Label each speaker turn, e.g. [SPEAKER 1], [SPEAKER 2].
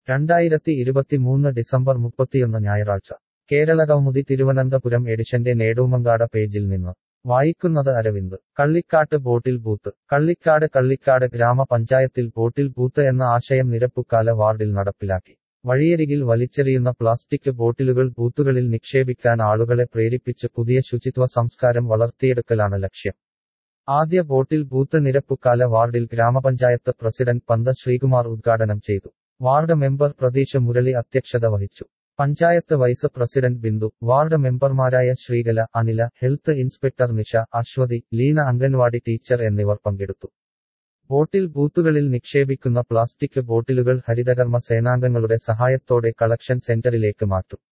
[SPEAKER 1] രണ്ടായിരത്തി ഇരുപത്തിമൂന്ന് ഡിസംബർ മുപ്പത്തിയൊന്ന് ഞായറാഴ്ച കേരള കൗമുദി തിരുവനന്തപുരം എഡിഷന്റെ നേടൂമങ്കാട പേജിൽ നിന്ന് വായിക്കുന്നത് അരവിന്ദ് കള്ളിക്കാട്ട് ബോട്ടിൽ ബൂത്ത് കള്ളിക്കാട് കള്ളിക്കാട് ഗ്രാമപഞ്ചായത്തിൽ ബോട്ടിൽ ബൂത്ത് എന്ന ആശയം നിരപ്പുക്കാല വാർഡിൽ നടപ്പിലാക്കി വഴിയരികിൽ വലിച്ചെറിയുന്ന പ്ലാസ്റ്റിക് ബോട്ടിലുകൾ ബൂത്തുകളിൽ നിക്ഷേപിക്കാൻ ആളുകളെ പ്രേരിപ്പിച്ച് പുതിയ ശുചിത്വ സംസ്കാരം വളർത്തിയെടുക്കലാണ് ലക്ഷ്യം ആദ്യ ബോട്ടിൽ ബൂത്ത് നിരപ്പുക്കാല വാർഡിൽ ഗ്രാമപഞ്ചായത്ത് പ്രസിഡന്റ് പന്ത ശ്രീകുമാർ ഉദ്ഘാടനം ചെയ്തു വാർഡ് മെമ്പർ പ്രതീഷ് മുരളി അധ്യക്ഷത വഹിച്ചു panchayat vice president Bindu ward മെമ്പർമാരായ Sreekala Anila health inspector Nisha Aswathy Leena anganwadi teacher എന്നിവർ പങ്കെടുത്തു ബോട്ടിൽ ബൂത്തുകളിൽ നിക്ഷേപിക്കുന്ന പ്ലാസ്റ്റിക് ബോട്ടിലുകൾ ഹരിതകർമ്മ സേനാംഗങ്ങളുടെ സഹായത്തോടെ കളക്ഷൻ സെന്ററിലേക്ക് മാറ്റും